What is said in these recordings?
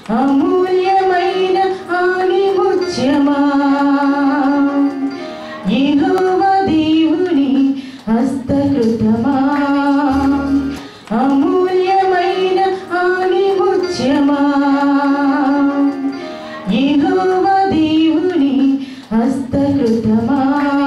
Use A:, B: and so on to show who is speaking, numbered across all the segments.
A: అమూల్యమైన ఆణిముత్యమా యెహోవా దేవుని హస్తకృతమా అమూల్యమైన ఆణిముత్యమా యెహోవా దేవుని హస్తకృతమా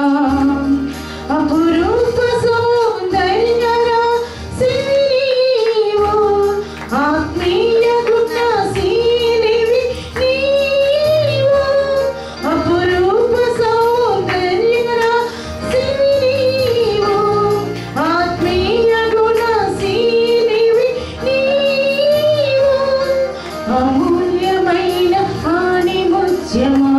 A: అపురూప సౌందర్యరా సిరివో ఆత్మీయ గుణ శీలివి నీవో అపురూప సౌందర్యరా సిరివో ఆత్మీయ గుణ శీలివి నీవో అమూల్యమైన ఆణిముత్యమా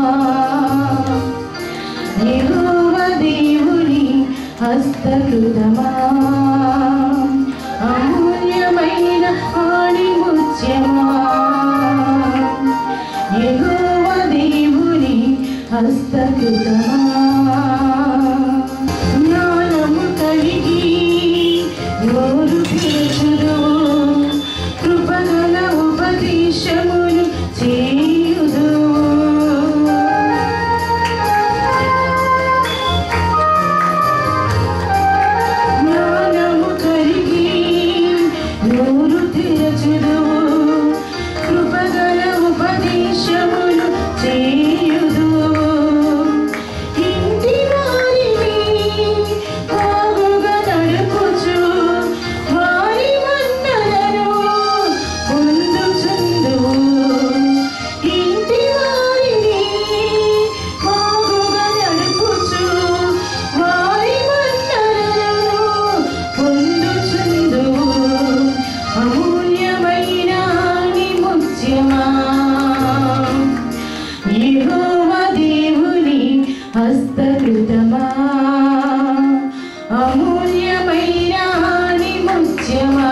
A: యెహోవా దేవుని హస్తకృతమా అమూల్యమైన ఆణిముత్యమా యెహోవా దేవుని హస్తకృతమా జ్ఞానము కలిగి నోరు తెరచుదు కృపగల ఉపదేశములు చేయుదు జ్ఞానము కలిగి నోరు తెరచుదు కృపగల ఉపదేశములు చేయుదు ఇంటి వారిని బాగుగా నడుపుచు వారి మన్నలను పొందుచుందువు ఇంటి వారిని బాగుగా నడుపుచు వారి మన్నలను పొందుచుందువు అమూల్యమైన నిముత్యమా యెహోవా దేవుని హస్తకృతమా అమూల్యమైన నిముత్యమా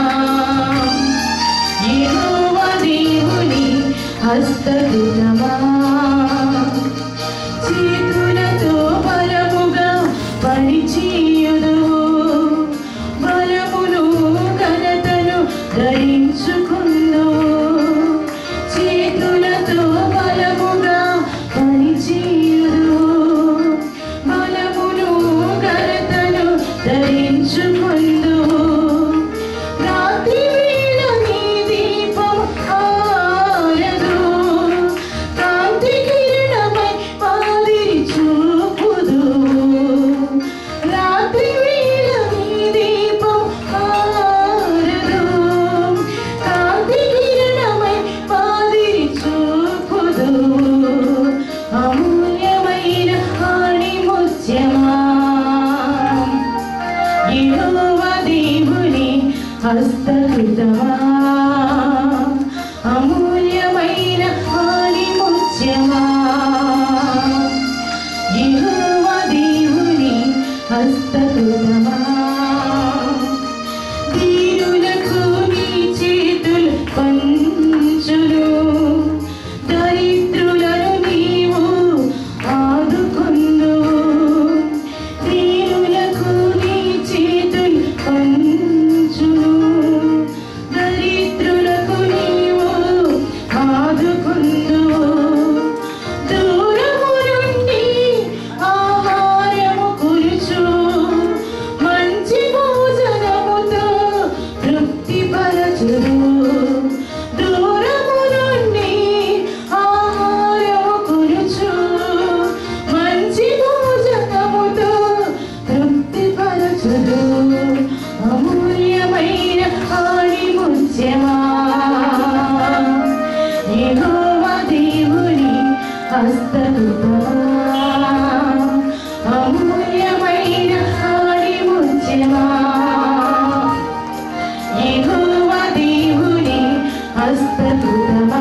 A: యెహోవా దేవుని హస్తకృతమా చేతులతో బలముగా పనిచేయుదు బలమును ఘనతను ధరించుకుందు చేతులతో బలముగా పనిచేయుదు బలమును ఘనతను ధరించుకుందు రాత్రి వేళ నీ దీపం ఆరదు కాంతి కిరణమై మాదిరి చూపుదు రాత్రి వేళ నీ దీపం ఆరదు కాంతి కిరణమై మాదిరి చూపుదు అమూల్యమైన ఆణిముత్యమా యెహోవా దేవుని హస్తకృతమా అమూల్యమైన ఆణిముత్యమా యెహోవా దేవుని హస్తకృతమా దీనులకు నీ చేతులు పంచును దరిద్రులను నీవు ఆదుకొందు దీనులకు నీ చేతులు పంచును దరిద్రులకు నీవు ఆదుకొందు దూరము నుండి ఆహారము కురుచు మంచి భోజనముతో తృప్తిపరచుదు దూరము నుండి ఆహారము కురుచు మంచి భోజనముతో తృప్తిపరచుదు అమూల్యమైన ఆణిముత్యమా యెహోవా దేవుని హస్తకృతమా అమూల్యమైన ఆణిముత్యమా యెహోవా దేవుని హస్తకృతమా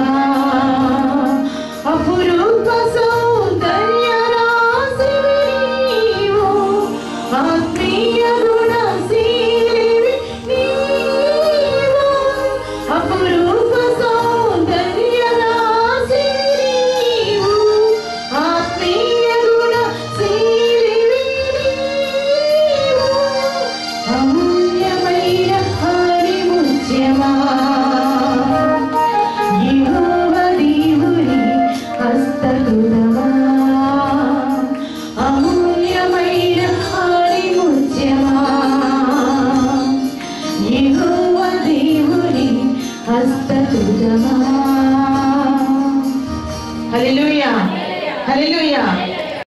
A: అపురూప సౌందర్య రాశివి నీవు ఆత్మీయ గుణశీలివి నీవు అపురూప సౌందర్య రాశివి నీవు ఆత్మీయ గుణశీలివి నీవు అమూల్యమైన హరిముత్యమా యెహోవా హల్లెలూయా హల్లెలూయా